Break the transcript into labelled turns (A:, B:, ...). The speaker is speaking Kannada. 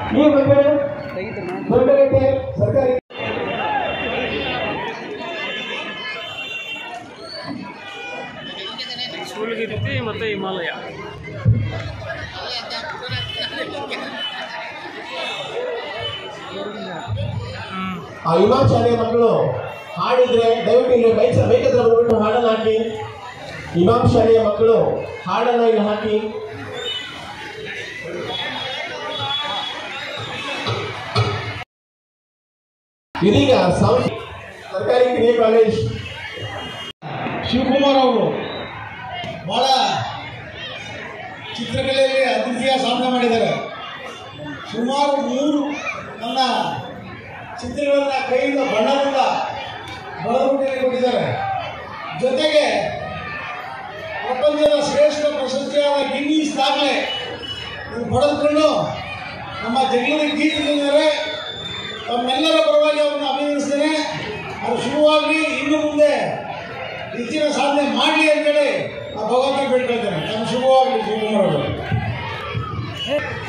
A: ಈ ಬಗ್ಗೆ ದೊಡ್ಡಗಟ್ಟೆ ಸರ್ಕಾರಿ
B: ಸೂಲಗಿತ್ತಿ ಮತ್ತು ಹಿಮಾಲಯ ಹ್ಮ್.
A: ಆ ಇಮಾಮ್ ಶಾಲೆಯ ಮಕ್ಕಳು ಹಾಡಿದ್ರೆ ದಯವಿಟ್ಟು ಇಲ್ಲಿ ಬೈಕ್ ಬೈಕ್ ಹತ್ರ ಬಂದ್ಬಿಟ್ಟು ಹಾಡನ್ನು ಹಾಕಿ ಇಮಾಮ್ ಶಾಲೆಯ ಮಕ್ಕಳು ಹಾಡನ್ನ ಇಲ್ಲಿ ಹಾಕಿ ಇದೀಗ ಸಾಂಸ್ ಸರ್ಕಾರಿ ಕಿರಿಯ ಕಾಲೇಜ್
C: ಶಿವಕುಮಾರ್ ಅವರು ಬಹಳ ಚಿತ್ರಕಲೆಯಲ್ಲಿ ಅದ್ವಿತೀಯ ಸಾಧನೆ ಮಾಡಿದ್ದಾರೆ ಸುಮಾರು ಮೂರು ನನ್ನ ಚಿತ್ರಗಳನ್ನ ಕೈಯಿಂದ ಬಣ್ಣದಿಂದ ಬರೆದುಬಿಟ್ಟು ಕೊಟ್ಟಿದ್ದಾರೆ ಜೊತೆಗೆ ಪ್ರಪಂಚದ ಶ್ರೇಷ್ಠ ಪ್ರಶಸ್ತಿಯಾದ ಗಿನ್ನೀಸ್ ದಾಖಲೆ ಇದು ಪಡೆದುಕೊಂಡು ನಮ್ಮ ಜಗಳೂರಿಗೆ ಕೀರ್ತಿದ್ದಾರೆ ತಮ್ಮೆಲ್ಲರ ಪರವಾಗಿ ಅವರನ್ನು ಅಭಿನಂದಿಸ್ತೇನೆ ಅದು ಶುರುವಾಗಲಿ ಇನ್ನು ಮುಂದೆ ಹೆಚ್ಚಿನ ಸಾಧನೆ ಮಾಡಲಿ ಅಂತೇಳಿ ಆ ಭಗವಂತ ಬೇಡ್ಕೊಳ್ತೇನೆ ನಮ್ಮ ಶುಭವಾಗಲಿ ಶಿವಕುಮಾರ್ ಅವರು